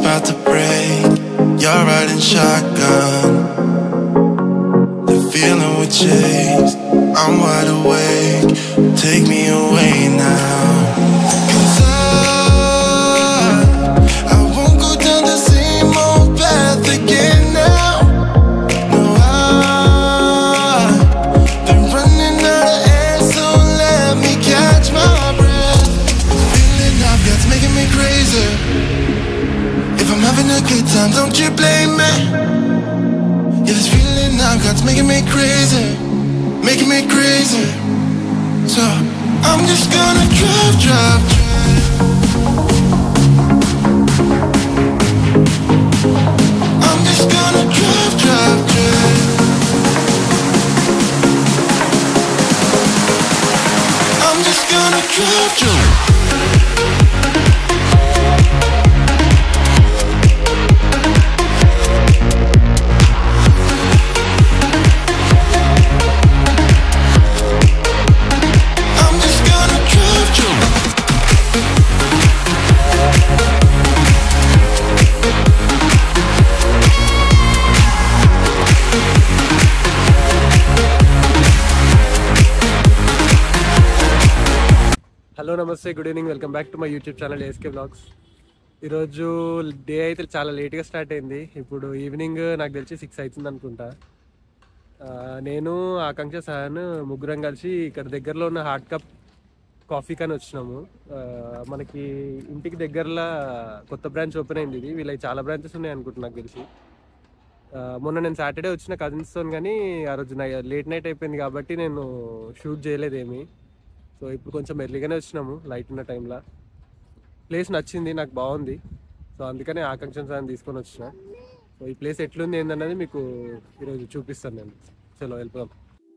about to break. You're riding shotgun. The feeling we chase. I'm wide awake. Take me away now. 'Cause I, I won't go down the same old path again now. No, I've been running out of air, so let me catch my breath. Feeling I've got's making me crazy. If I'm having a good time, don't you blame me. Yeah, this feeling I've got's making me crazy, making me crazy. So I'm just gonna drive, drive, drive. I'm just gonna drive, drive, drive. I'm just gonna drive, drive. I'm just gonna drive, drive. Hello నమస్తే good evening welcome back to my YouTube channel SK vlogs ఈరోజు day అయితే చాలా లేట్గా start అయింది ఇప్పుడు evening నాకు తెలిసి six అవుతుంది అనుకుంటా ఆ, నేను ఆకాంక్ష సహాన్ ముగ్గురం కలిసి ఇక్కడ దగ్గరలో ఉన్న హార్ట్ కప్ కాఫీ కానీ వచ్చినాము ఆ, మనకి ఇంటికి దగ్గరలో కొత్త బ్రాంచ్ ఓపెన్ అయింది ఇది వీళ్ళకి చాలా బ్రాంచెస్ ఉన్నాయి అనుకుంటున్నా నాకు తెలిసి ఆ, మొన్న నేను సాటర్డే వచ్చిన కజిన్స్తో కానీ ఆ రోజు లేట్ నైట్ అయిపోయింది కాబట్టి నేను షూట్ చేయలేదేమి సో ఇప్పుడు కొంచెం ఎర్లీగానే వచ్చినాము లైట్ ఉన్న టైంలో ప్లేస్ నచ్చింది నాకు బాగుంది సో అందుకనే ఆకాంక్ష సార్ తీసుకొని వచ్చిన సో ఈ ప్లేస్ ఎట్లుంది ఏందన్నది మీకు ఈరోజు చూపిస్తాను నేను చలో వెళ్ళిపోదాం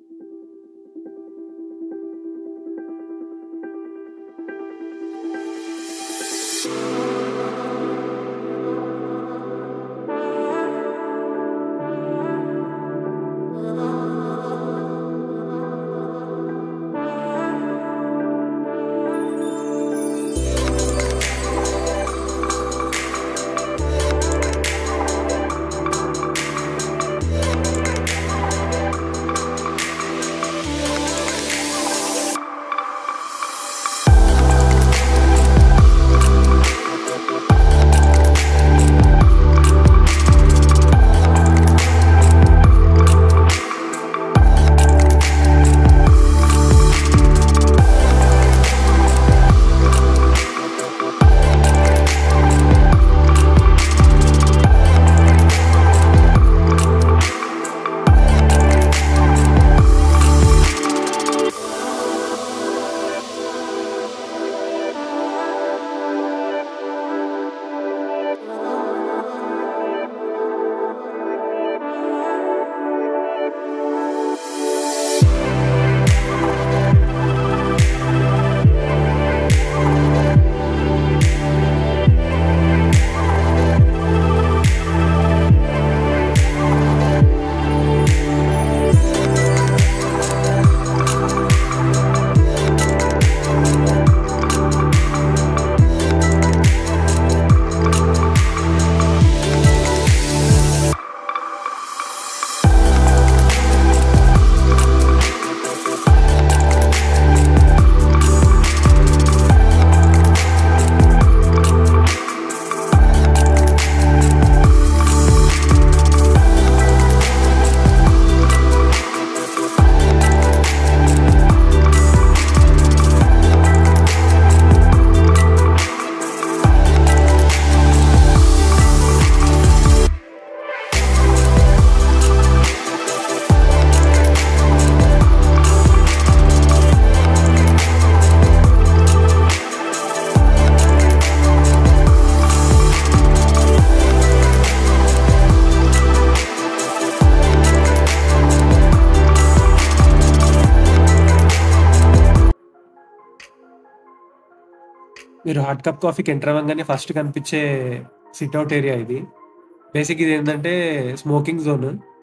మీరు హాట్ కప్ కాఫీకి ఎంటర్ అవ్వగానే ఫస్ట్ కనిపించే సిట్అవుట్ ఏరియా ఇది బేసిక్ ఇది ఏంటంటే స్మోకింగ్ జోన్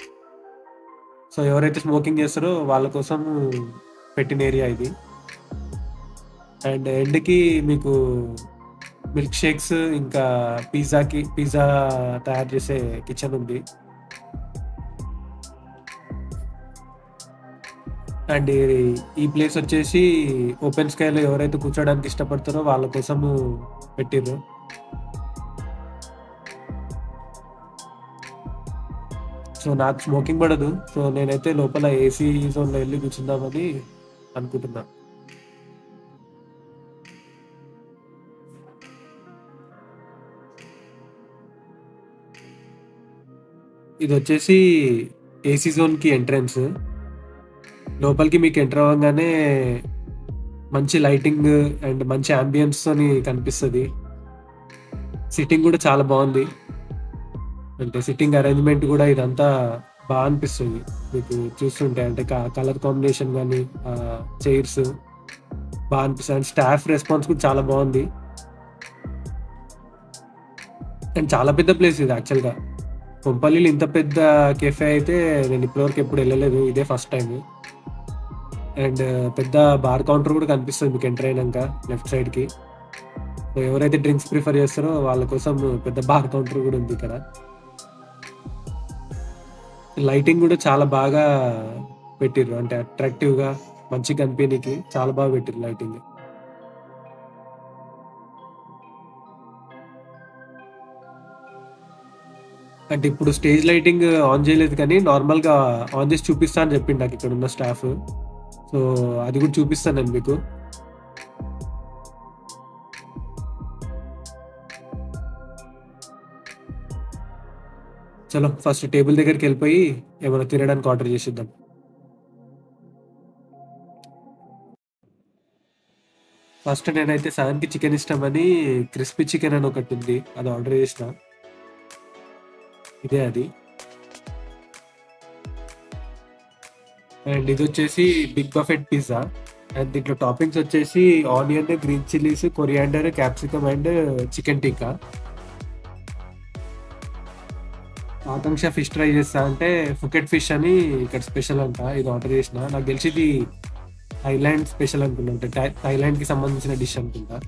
సో ఎవరైతే స్మోకింగ్ చేస్తారో వాళ్ళ కోసం పెట్టిన ఏరియా ఇది అండ్ ఎండ్కి మీకు మిల్క్ షేక్స్ ఇంకా పిజ్జాకి పిజ్జా తయారు చేసే కిచెన్ ఉంది అండ్ ఈ- ఈ ప్లేస్ వచ్చేసి ఓపెన్ స్కైలో ఎవరైతే కూర్చోడానికి ఇష్టపడతారో వాళ్ళ కోసము పెట్టిర్రు సో నాకు స్మోకింగ్ పడదు సో నేనైతే లోపల ఏసీ జోన్లో వెళ్ళి కూర్చుందామని అనుకుంటున్నా ఇది వచ్చేసి ఏసీ జోన్కి ఎంట్రన్స్ లోపలికి మీకు ఎంటర్ అవ్వగానే మంచి లైటింగ్ అండ్ మంచి ambience తోని కనిపిస్తుంది సిట్టింగ్ కూడా చాలా బాగుంది అంటే సిట్టింగ్ అరేంజ్మెంట్ కూడా ఇదంతా బాగా అనిపిస్తుంది మీకు చూస్తుంటే అంటే కలర్ కాంబినేషన్ కానీ చైర్స్ బాగా అనిపిస్తుంది అండ్ స్టాఫ్ రెస్పాన్స్ కూడా చాలా బాగుంది అండ్ చాలా పెద్ద ప్లేస్ ఇది యాక్చువల్గా కొంపల్లిలో ఇంత పెద్ద కెఫే అయితే నేను ఇప్పటివరకు ఎప్పుడు వెళ్ళలేదు ఇదే ఫస్ట్ టైం అండ్ పెద్ద బార్ కౌంటర్ కూడా కనిపిస్తుంది మీకు ఎంటర్ అయినాక లెఫ్ట్ సైడ్కి సో ఎవరైతే డ్రింక్స్ ప్రిఫర్ చేస్తారో వాళ్ళ కోసం పెద్ద బార్ కౌంటర్ కూడా ఉంది ఇక్కడ లైటింగ్ కూడా చాలా బాగా పెట్టిర్రు అంటే అట్రాక్టివ్ గా మంచి కనిపించడానికి చాలా బాగా పెట్టిర్రు లైటింగ్ అంటే ఇప్పుడు స్టేజ్ లైటింగ్ ఆన్ చేయలేదు కానీ నార్మల్ గా ఆన్ చేసి చూపిస్తా అని చెప్పిండు నాకు ఇక్కడ ఉన్న స్టాఫ్ సో అది కూడా చూపిస్తాను నేను మీకు చలో ఫస్ట్ టేబుల్ దగ్గరికి వెళ్ళిపోయి ఏమైనా తినడానికి ఆర్డర్ చేసిద్దాం ఫస్ట్ నేనైతే సగన్కి చికెన్ ఇష్టమని క్రిస్పీ చికెన్ అని ఒకటి ఉంది అది ఆర్డర్ చేసిన ఇదే అది అండ్ ఇది వచ్చేసి బిగ్ బఫెట్ పిజ్జా అండ్ దీంట్లో టాపింగ్స్ వచ్చేసి onion green chillies coriander capsicum and chicken tikka Akanksha fish try చేస్తా అంటే ఫుకెట్ ఫిష్ అని ఇక్కడ స్పెషల్ అంట ఇది ఆర్డర్ చేసిన నాకు తెలిసి ఇది థైలాండ్ స్పెషల్ అనుకుంటా అంటే థై- థైలాండ్ కి సంబంధించిన డిష్ అనుకుంటా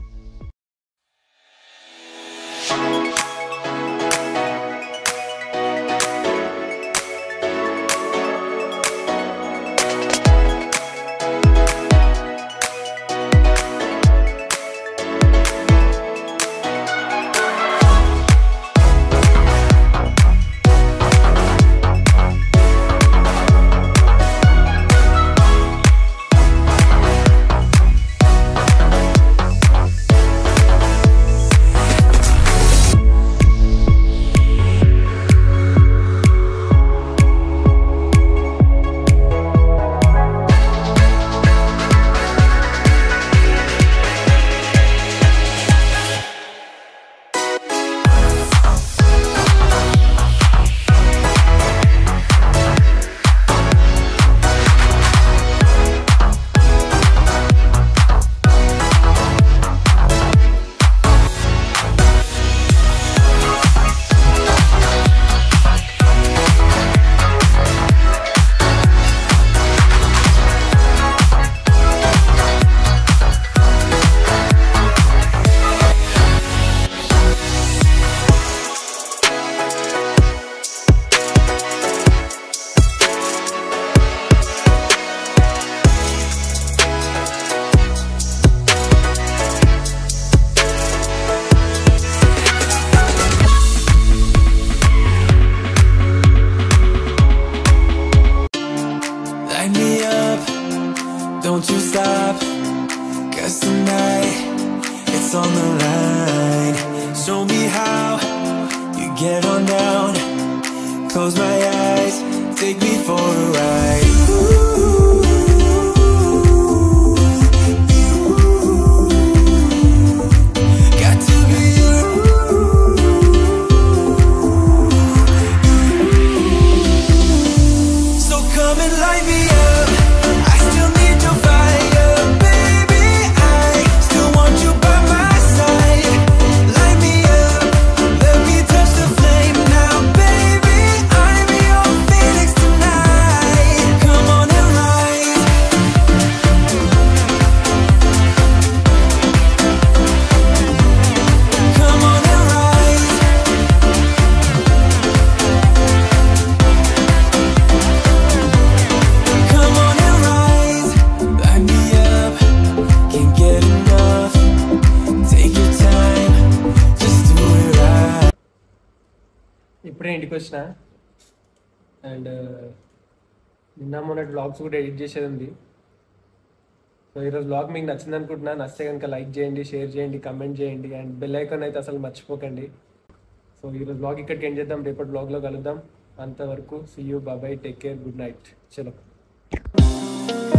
Light me up, don't you stop. Cause tonight it's on the line. Show me how you get on down. Close my eyes, take me for a ride. Got to be So come and light me up. I still need your fire, baby. I still want you by my side. Light me up, let me touch the flame now, baby. I'm your phoenix tonight. ఇప్పుడే ఇంటికి వచ్చిన and నిన్న మొన్నటి blogs కూడా edit చేసేది ఉంది so ఈరోజు blog మీకు నచ్చింది అనుకుంటున్నా నచ్చితే కనుక లైక్ చేయండి షేర్ చేయండి కమెంట్ చేయండి అండ్ బెల్ ఐకాన్ అయితే అసలు మర్చిపోకండి సో ఈరోజు బ్లాగ్ ఇక్కడికి ఎండ్ చేద్దాం రేపటి బ్లాగ్లో కలుద్దాం అంతవరకు see you bye bye take care good night చలో